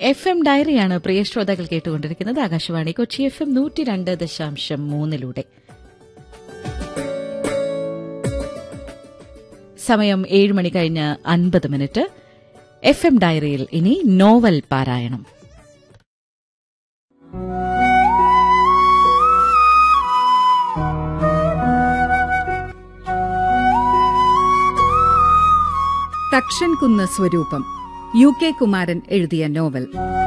F M ഡയറിയാണ് പ്രിയ ശ്രോതാക്കൾ കേട്ടുകൊണ്ടിരിക്കുന്നത് Akashvani Kochi F M നൂറ്റി രണ്ട് ദശാംശം മൂന്നിലൂടെ സമയം ഏഴ് മണി കഴിഞ്ഞ് അൻപത് മിനിറ്റ് എഫ് എം ഡയറിയിൽ ഇനി നോവൽ പാരായണം തക്ഷൻകുന്ന് സ്വരൂപം യു കെ കുമാരൻ എഴുതിയ നോവൽ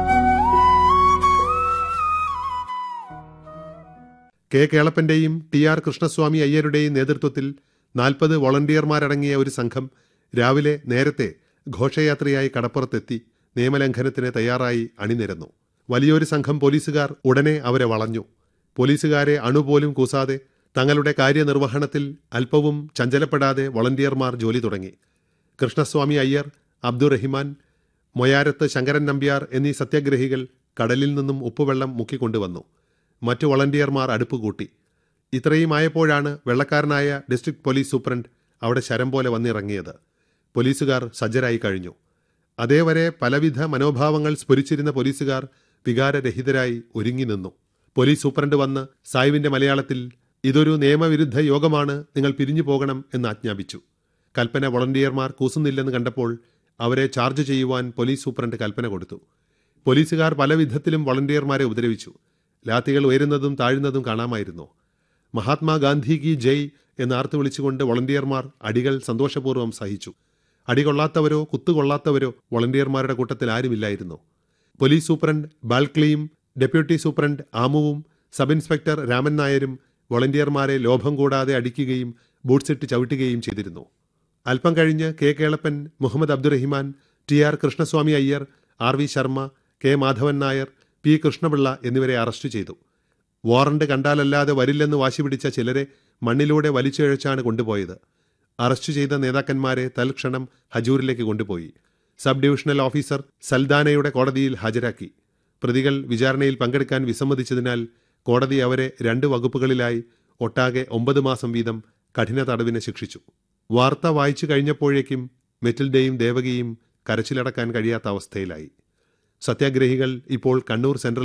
കെ കേളപ്പന്റെയും ടി ആർ കൃഷ്ണസ്വാമി അയ്യരുടെയും നേതൃത്വത്തിൽ നാൽപ്പത് വോളണ്ടിയർമാരടങ്ങിയ ഒരു സംഘം രാവിലെ നേരത്തെ ഘോഷയാത്രയായി കടപ്പുറത്തെത്തി നിയമലംഘനത്തിന് തയ്യാറായി അണിനിരന്നു വലിയൊരു സംഘം പോലീസുകാർ ഉടനെ അവരെ വളഞ്ഞു പോലീസുകാരെ അണുപോലും കൂസാതെ തങ്ങളുടെ കാര്യനിർവഹണത്തിൽ അല്പവും ചഞ്ചലപ്പെടാതെ വോളണ്ടിയർമാർ ജോലി തുടങ്ങി കൃഷ്ണസ്വാമി അയ്യർ അബ്ദുറഹിമാൻ മൊയാരത്ത് ശങ്കരൻ നമ്പ്യാർ എന്നീ സത്യാഗ്രഹികൾ കടലിൽ നിന്നും ഉപ്പുവെള്ളം മുക്കിക്കൊണ്ടുവന്നു മറ്റു വോളണ്ടിയർമാർ അടുപ്പ് കൂട്ടി ഇത്രയുമായപ്പോഴാണ് വെള്ളക്കാരനായ ഡിസ്ട്രിക്ട് പോലീസ് സൂപ്രണ്ട് അവിടെ ശരം പോലെ വന്നിറങ്ങിയത് പോലീസുകാർ സജ്ജരായി കഴിഞ്ഞു അതേവരെ പലവിധ മനോഭാവങ്ങൾ സ്ഫുരിച്ചിരുന്ന പോലീസുകാർ വികാരരഹിതരായി ഒരുങ്ങി നിന്നു പോലീസ് സൂപ്രണ്ട് വന്ന് സായുവിന്റെ മലയാളത്തിൽ ഇതൊരു നിയമവിരുദ്ധ യോഗമാണ് നിങ്ങൾ പിരിഞ്ഞു പോകണം എന്ന് ആജ്ഞാപിച്ചു കൽപ്പന വോളണ്ടിയർമാർ കൂസുന്നില്ലെന്ന് കണ്ടപ്പോൾ അവരെ ചാർജ് ചെയ്യുവാൻ പോലീസ് സൂപ്രണ്ട് കൽപ്പന കൊടുത്തു പോലീസുകാർ പല വിധത്തിലും വോളണ്ടിയർമാരെ ഉപദ്രവിച്ചു ലാത്തികൾ ഉയരുന്നതും താഴുന്നതും കാണാമായിരുന്നു മഹാത്മാഗാന്ധി കി ജയ് എന്ന് ആർത്തു വിളിച്ചുകൊണ്ട് വോളണ്ടിയർമാർ അടികൾ സന്തോഷപൂർവ്വം സഹിച്ചു അടികൊള്ളാത്തവരോ കുത്തുകൊള്ളാത്തവരോ വോളണ്ടിയർമാരുടെ കൂട്ടത്തിൽ ആരുമില്ലായിരുന്നു പോലീസ് സൂപ്രണ്ട് ബാൽക്ലിയും ഡെപ്യൂട്ടി സൂപ്രണ്ട് ആമുവും സബ് ഇൻസ്പെക്ടർ രാമൻ നായരും വോളണ്ടിയർമാരെ ലോഭം കൂടാതെ അടിക്കുകയും ബൂട്ട്സിട്ട് ചവിട്ടുകയും ചെയ്തിരുന്നു അല്പം കഴിഞ്ഞ് K Kelappan Muhammad Abdurahiman T R Krishnaswamy Iyer R V Sharma K Madhavan Nair P Krishnapillai എന്നിവരെ അറസ്റ്റ് ചെയ്തു വാറണ്ട് കണ്ടാലല്ലാതെ വരില്ലെന്ന് വാശി പിടിച്ച ചിലരെ മണ്ണിലൂടെ വലിച്ചിഴച്ചാണ് കൊണ്ടുപോയത് അറസ്റ്റ് ചെയ്ത നേതാക്കന്മാരെ തൽക്ഷണം ഹജൂരിലേക്ക് കൊണ്ടുപോയി സബ് ഡിവിഷണൽ ഓഫീസർ സൽദാനയുടെ കോടതിയിൽ ഹാജരാക്കി പ്രതികൾ വിചാരണയിൽ പങ്കെടുക്കാൻ വിസമ്മതിച്ചതിനാൽ കോടതി അവരെ രണ്ട് വകുപ്പുകളിലായി ഒട്ടാകെ ഒമ്പത് മാസം വീതം കഠിന തടവിന് ശിക്ഷിച്ചു വാർത്ത വായിച്ചു കഴിഞ്ഞപ്പോഴേക്കും മെറ്റിൽഡയും ദേവകിയും കരച്ചിലടക്കാൻ കഴിയാത്ത അവസ്ഥയിലായി സത്യാഗ്രഹികൾ ഇപ്പോൾ കണ്ണൂർ സെൻട്രൽ